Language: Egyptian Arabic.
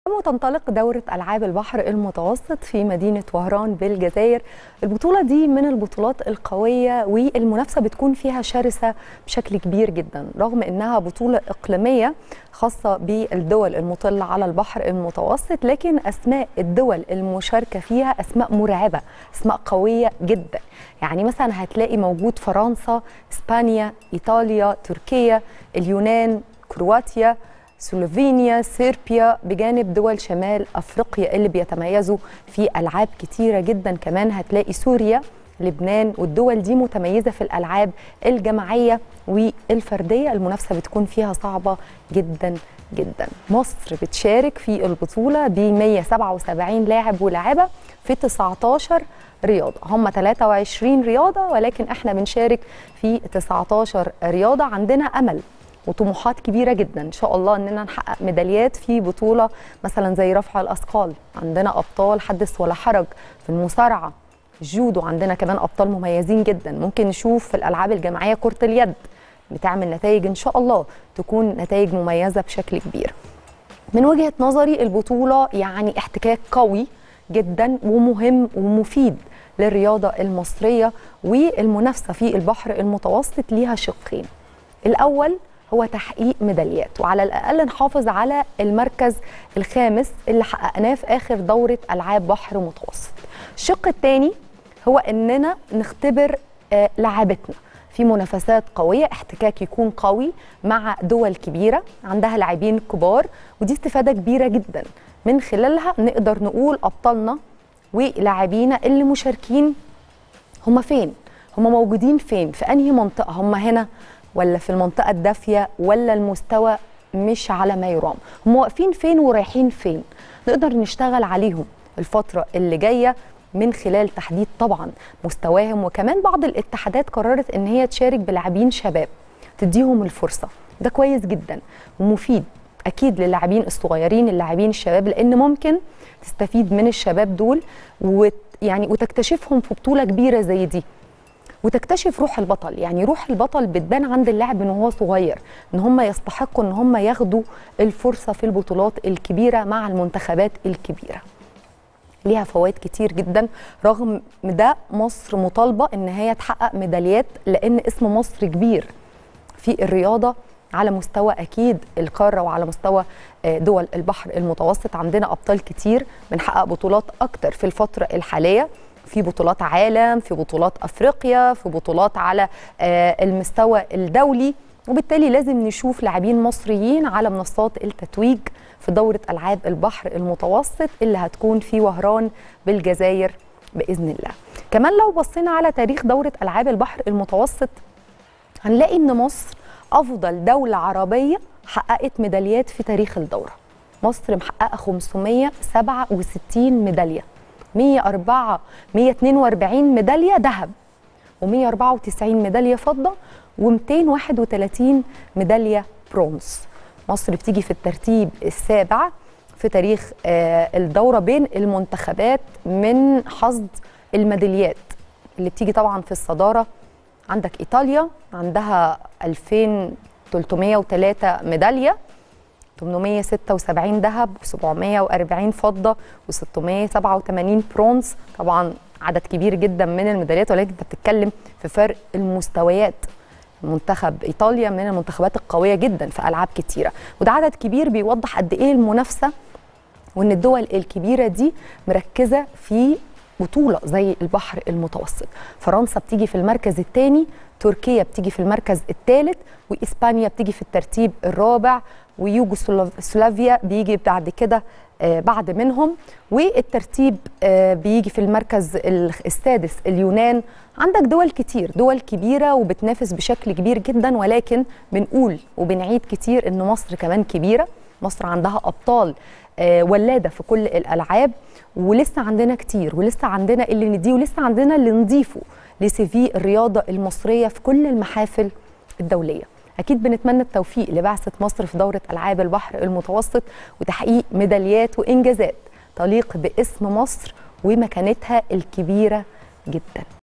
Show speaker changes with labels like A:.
A: وتنطلق دورة ألعاب البحر المتوسط في مدينة وهران بالجزائر البطولة دي من البطولات القوية والمنافسة بتكون فيها شرسة بشكل كبير جدا رغم أنها بطولة إقليمية خاصة بالدول المطلة على البحر المتوسط لكن أسماء الدول المشاركة فيها أسماء مرعبة أسماء قوية جدا يعني مثلا هتلاقي موجود فرنسا إسبانيا إيطاليا تركيا اليونان كرواتيا سلوفينيا صربيا بجانب دول شمال افريقيا اللي بيتميزوا في العاب كتيره جدا كمان هتلاقي سوريا لبنان والدول دي متميزه في الالعاب الجماعيه والفرديه المنافسه بتكون فيها صعبه جدا جدا مصر بتشارك في البطوله ب 177 لاعب ولاعبه في 19 رياضه هم 23 رياضه ولكن احنا بنشارك في 19 رياضه عندنا امل وطموحات كبيرة جدا إن شاء الله إننا نحقق ميداليات في بطولة مثلا زي رفع الأثقال عندنا أبطال حدث ولا حرج في المصارعة الجودو عندنا كمان أبطال مميزين جدا ممكن نشوف في الألعاب الجماعية كرة اليد بتعمل نتائج إن شاء الله تكون نتائج مميزة بشكل كبير من وجهة نظري البطولة يعني احتكاك قوي جدا ومهم ومفيد للرياضة المصرية والمنافسة في البحر المتوسط ليها شقين الأول هو تحقيق ميداليات وعلى الاقل نحافظ على المركز الخامس اللي حققناه في اخر دوره العاب بحر متوسط. الشق الثاني هو اننا نختبر آه لاعبتنا في منافسات قويه احتكاك يكون قوي مع دول كبيره عندها لاعبين كبار ودي استفاده كبيره جدا من خلالها نقدر نقول ابطالنا ولاعبينا اللي مشاركين هم فين؟ هم موجودين فين؟ في انهي منطقه؟ هم هنا ولا في المنطقة الدافية ولا المستوى مش على ما يرام هم واقفين فين ورايحين فين نقدر نشتغل عليهم الفترة اللي جاية من خلال تحديد طبعا مستواهم وكمان بعض الاتحادات قررت ان هي تشارك بلاعبين شباب تديهم الفرصة ده كويس جدا ومفيد اكيد للاعبين الصغيرين اللاعبين الشباب لان ممكن تستفيد من الشباب دول ويعني وتكتشفهم في بطولة كبيرة زي دي وتكتشف روح البطل يعني روح البطل بتبان عند اللاعب ان هو صغير ان هم يستحقوا ان هم ياخدوا الفرصه في البطولات الكبيره مع المنتخبات الكبيره ليها فوائد كتير جدا رغم ده مصر مطالبه ان هي تحقق ميداليات لان اسم مصر كبير في الرياضه على مستوى اكيد القاره وعلى مستوى دول البحر المتوسط عندنا ابطال كتير بنحقق بطولات اكتر في الفتره الحاليه في بطولات عالم في بطولات افريقيا في بطولات على المستوى الدولي وبالتالي لازم نشوف لاعبين مصريين على منصات التتويج في دوره العاب البحر المتوسط اللي هتكون في وهران بالجزائر باذن الله كمان لو بصينا على تاريخ دوره العاب البحر المتوسط هنلاقي ان مصر افضل دوله عربيه حققت ميداليات في تاريخ الدوره مصر محققه 567 ميداليه 104 142 ميداليه ذهب و194 ميداليه فضه و231 ميداليه برونز مصر بتيجي في الترتيب السابع في تاريخ الدوره بين المنتخبات من حصد الميداليات اللي بتيجي طبعا في الصداره عندك ايطاليا عندها 2303 ميداليه 876 ذهب و740 فضه و687 برونز طبعا عدد كبير جدا من الميداليات ولكن انت بتتكلم في فرق المستويات منتخب ايطاليا من المنتخبات القويه جدا في العاب كتيره وده عدد كبير بيوضح قد ايه المنافسه وان الدول الكبيره دي مركزه في بطوله زي البحر المتوسط فرنسا بتيجي في المركز الثاني تركيا بتيجي في المركز الثالث واسبانيا بتيجي في الترتيب الرابع ويوغوسلافيا بيجي بعد كده بعد منهم والترتيب بيجي في المركز السادس اليونان عندك دول كتير دول كبيره وبتنافس بشكل كبير جدا ولكن بنقول وبنعيد كتير ان مصر كمان كبيره مصر عندها ابطال ولاده في كل الالعاب ولسه عندنا كتير ولسه عندنا اللي نديه ولسه عندنا اللي نضيفه لسي في الرياضه المصريه في كل المحافل الدوليه اكيد بنتمنى التوفيق لبعثه مصر في دوره العاب البحر المتوسط وتحقيق ميداليات وانجازات تليق باسم مصر ومكانتها الكبيره جدا